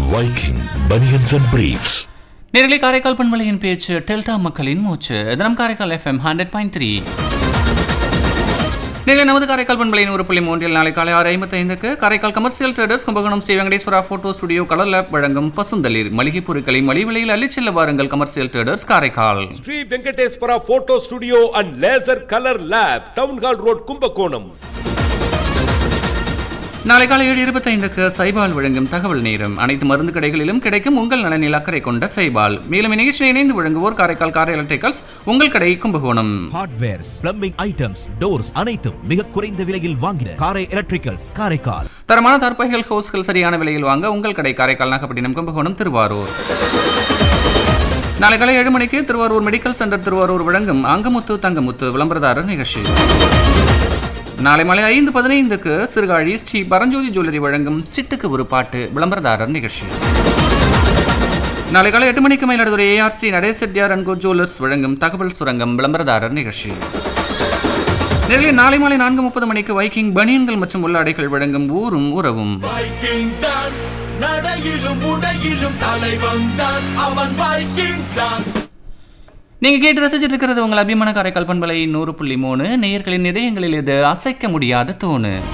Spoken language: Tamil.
Viking Bunions and Briefs. நேரலை காரைக்கால் பண்பலையின் பேச்சு டெல்டா மக்களின் மூச்சு தினம் Karaikal FM hundred point three நேரில் நமது காரைக்கால் பண்பலையின் ஒரு புள்ளி மூன்றில் நாளை காலை ஆறு ஐம்பத்தைந்துக்கு Karaikal commercial traders Kumbakonam Sri Venkateswara photo studio colour lab வழங்கும் பசுந்தளிர் மளிகை பொருட்களை மலிவு விலையில் அள்ளிச் செல்ல வாருங்கள் commercial traders Karaikal Sri Venkateswara photo studio and laser colour lab town hall road Kumbakonam நாளை காலை ஏழு இருபத்தைந்துக்கு சைபால் வழங்கும் தகவல் நேரம் அனைத்து மருந்து கடைகளிலும் கிடைக்கும் உங்கள் நலனில் அக்கறை கொண்ட சைபால் மேலும் இந்நிகழ்ச்சியை இணைந்து வழங்குவோர் காரைக்கால் காரை எலக்ட்ரிக்கல்ஸ் உங்கள் கடை Kumbakonam hardwares plumbing items doors அனைத்தும் மிக குறைந்த விலையில் வாங்கின காரை எலக்ட்ரிக்கல்ஸ் காரைக்கால் தரமான தற்பைகள் ஹோஸ்கள் சரியான விலையில் வாங்க உங்கள் கடை காரைக்கால் நாகப்பட்டினம் கும்பகோணம் திருவாரூர் நாளை காலை ஏழு மணிக்கு திருவாரூர் மெடிக்கல் சென்டர் திருவாரூர் வழங்கும் அங்கமுத்து தங்கமுத்து விளம்பரதாரர் நிகழ்ச்சி நாளை மாலை ஐந்து பதினைந்துக்கு சிறுகாழி ஸ்ரீ பரஞ்சோதி ஜுவல்லரி வழங்கும் சிட்டுக்கு ஒரு பாட்டு விளம்பரதாரர் நிகழ்ச்சி நாளை காலை எட்டு மணிக்கு Mayiladuthurai ARC Nadesettiyar and co jewellers வழங்கும் தகவல் சுரங்கம் விளம்பரதாரர் நிகழ்ச்சி நேரில் நாளை மாலை நான்கு முப்பது மணிக்கு வைக்கிங் பனியன்கள் மற்றும் உள்ளாடைகள் வழங்கும் ஊரும் உறவும் வைக்கிங் தான் நடையிலும் உடையிலும் தலைவன் தான் அவன் வைக்கிங் தான் நீங்க கேட்டு ரசிச்சிட்டு இருக்கிறது உங்கள் அபிமான காரைக்கால் பண்பலை நூறு புள்ளி மூணு நேயர்களின் இதயங்களில் இது அசைக்க முடியாத தோணு